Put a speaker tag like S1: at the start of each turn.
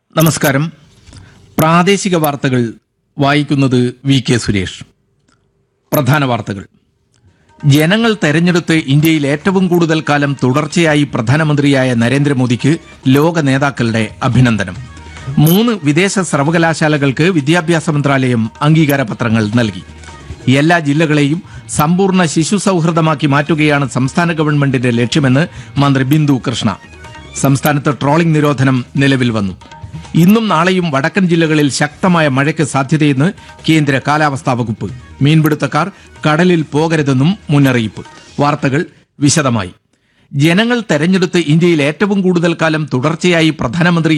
S1: നമസ്കാരം പ്രാദേശിക വാർത്തകൾ വായിക്കുന്നത് വി കെ സുരേഷ് പ്രധാന വാർത്തകൾ ജനങ്ങൾ തെരഞ്ഞെടുത്ത് ഇന്ത്യയിൽ ഏറ്റവും കൂടുതൽ കാലം തുടർച്ചയായി പ്രധാനമന്ത്രിയായ നരേന്ദ്രമോദിക്ക് ലോക നേതാക്കളുടെ അഭിനന്ദനം മൂന്ന് വിദേശ സർവകലാശാലകൾക്ക് വിദ്യാഭ്യാസ മന്ത്രാലയം അംഗീകാര പത്രങ്ങൾ നൽകി എല്ലാ ജില്ലകളെയും സമ്പൂർണ്ണ ശിശു സൗഹൃദമാക്കി മാറ്റുകയാണ് സംസ്ഥാന ഗവൺമെന്റിന്റെ ലക്ഷ്യമെന്ന് മന്ത്രി ബിന്ദു കൃഷ്ണ സംസ്ഥാനത്ത് ട്രോളിംഗ് നിരോധനം നിലവിൽ വന്നു ഇന്നും നാളെയും വടക്കൻ ജില്ലകളിൽ ശക്തമായ മഴയ്ക്ക് സാധ്യതയെന്ന് കേന്ദ്ര കാലാവസ്ഥാ വകുപ്പ് മീൻപിടുത്തക്കാർ കടലിൽ പോകരുതെന്നും മുന്നറിയിപ്പ് വാർത്തകൾ വിശദമായി ജനങ്ങൾ തെരഞ്ഞെടുത്ത് ഇന്ത്യയിൽ ഏറ്റവും കൂടുതൽ കാലം തുടർച്ചയായി പ്രധാനമന്ത്രി